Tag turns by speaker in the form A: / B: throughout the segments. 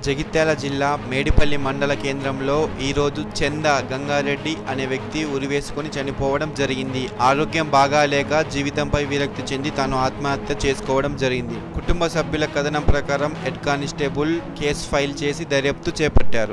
A: జగిత్యాల జిల్లా మేడిపల్లి మండల కేంద్రంలో ఈరోజు చంద గంగారెడ్డి అనే వ్యక్తి ఉరివేసుకొని చనిపోవడం జరిగింది ఆరోగ్యం బాగాలేక జీవితంపై విరక్తి చెంది తాను ఆత్మహత్య చేసుకోవడం జరిగింది కుటుంబ సభ్యుల కథనం ప్రకారం హెడ్ కానిస్టేబుల్ కేసు ఫైల్ చేసి దర్యాప్తు చేపట్టారు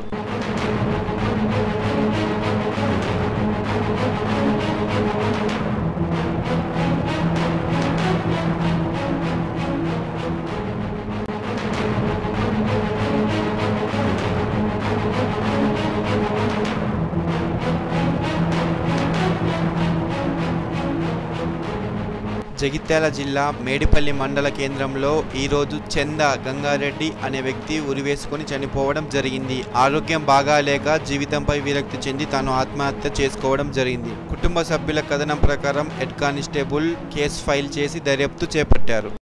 A: జగిత్యాల జిల్లా మేడిపల్లి మండల కేంద్రంలో ఈరోజు చంద గంగారెడ్డి అనే వ్యక్తి ఉరివేసుకొని చనిపోవడం జరిగింది ఆరోగ్యం బాగాలేక జీవితంపై విరక్తి చెంది తాను ఆత్మహత్య చేసుకోవడం జరిగింది కుటుంబ సభ్యుల కథనం ప్రకారం హెడ్ కానిస్టేబుల్ కేసు ఫైల్ చేసి దర్యాప్తు చేపట్టారు